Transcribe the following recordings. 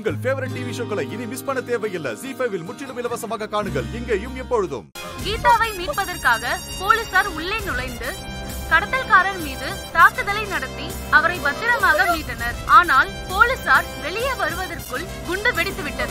உங்கள் favourite TV ஷோக்களை இனி miss பண்ண தேவையில்லை ஜி ஃபைவில் முற்றிலும் இலவசமாக காணுங்கள் இங்கேயும் எப்பொழுதும் கீதாவை மீட்பதற்காக போலீசார் உள்ளே நுழைந்து கடத்தல்காரர் மீது தாக்குதலை நடத்தி அவரை பத்திரமாக மீட்டனர் ஆனால் போலீசார் வெளியே வருவதற்குள் குண்டு வெடித்துவிட்டது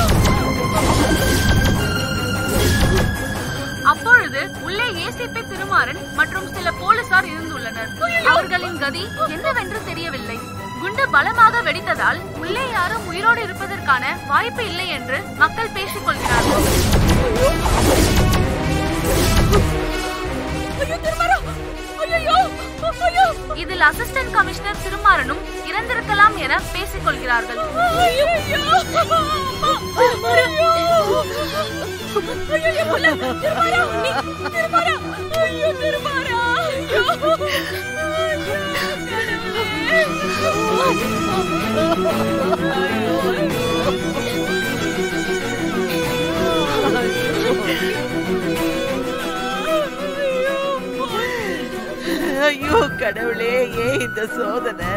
அப்பொழுது உள்ளே ஏசிபி திருமாறன் மற்றும் சில போலீசார் இருந்துள்ளனர் அவர்களின் கதி என்னவென்று தெரியவில்லை குண்டு பலமாக வெடித்ததால் உள்ளே யாரும் உயிரோடு இருப்பதற்கான வாய்ப்பு இல்லை என்று மக்கள் பேசிக் கொள்கிறார்கள் இதில் அசிஸ்டன்ட் கமிஷனர் திருமாறனும் இறந்திருக்கலாம் என பேசிக் கொள்கிறார்கள் ஐயோ கடவுளே ஏன் இந்த சோதனை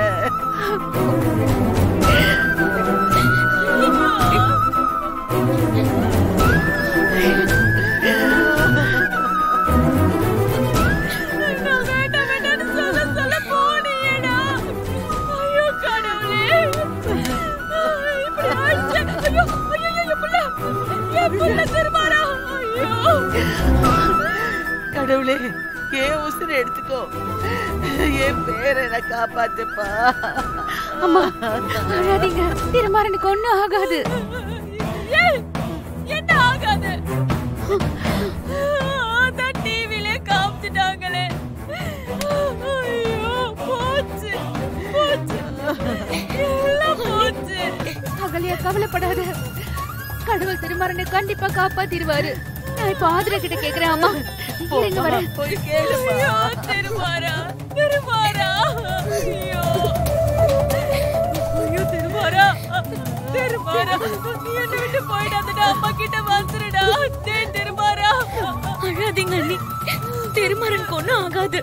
கடவுளே ஏன் உசுரை எடுத்துக்கோ என் பேரை நான் காப்பாத்துப்பா அம்மா அழாதீங்க திருமாறனுக்கு ஒண்ணும் ஆகாது என்ன ஆகாது அதான் டிவிலே காமிச்சிட்டாங்களே ஐயோ போச்சு போச்சு எல்லாம் போச்சு அகலியா கவலைப்படாத கடவுள் திருமாறனை கண்டிப்பா காப்பாத்திடுவாரு நான் இப்ப ஆதிரா கிட்ட கேக்குறேன் அம்மா இருங்க வரேன் போய் கேளுப்பா ஐயோ திருமாரா திருமாரா ஐயோ ஐயோ திருமாரா திருமாரா நீ என்னை விட்டு போயிடாதடா அம்மா கிட்ட வந்துருடா டேய் திருமாரா அழாதீங்க அண்ணி திருமாறனுக்கு ஒண்ணும் ஆகாது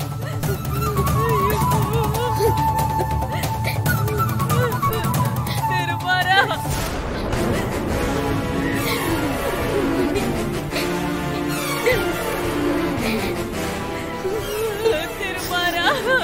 திருமாரா திருமாரா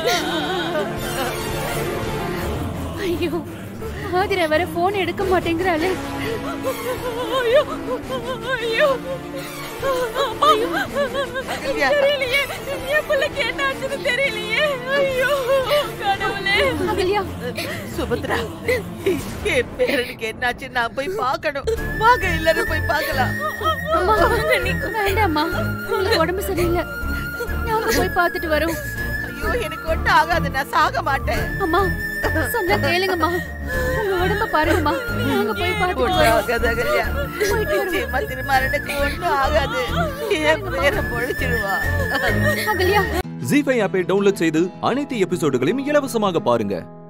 ஐயோ ஆதிரா வர போன் எடுக்க மாட்டேங்கிறாளே ஐயோ ஐயோ அம்மா தெரியலையே என் பிள்ளைக்கு என்ன ஆச்சுன்னு தெரியலையே ஐயோ கடவுளே அகல்யா சுபத்ரா என் பேரனுக்கு என்னாச்சு நான் போய் பார்க்கணும் வாங்க எல்லாரும் போய் பார்க்கலாம் அம்மா வேண்டாம்மா உங்களுக்கு உடம்பு சரியில்லை நாங்க போய் பார்த்துட்டு வரோம் ஐயோ எனக்கு ஒன்றும் ஆகாது நான் சாக மாட்டேன் அம்மா சொன்னா கேளுங்கம்மா உங்க உடம்ப பாருங்கம்மா நாங்க போய் பார்த்துட்டு ஒன்றும் வரோம் ஆகாது அகல்யா நிச்சயமா திருமாறனுக்கு ஒன்றும் ஆகாது என் பேரை பொழைச்சிடுவா அகல்யா ஜி ஃபைவ் ஆப்பை டவுன்லோட் செய்து அனைத்து எபிசோடுகளையும் இலவசமாக பாருங்க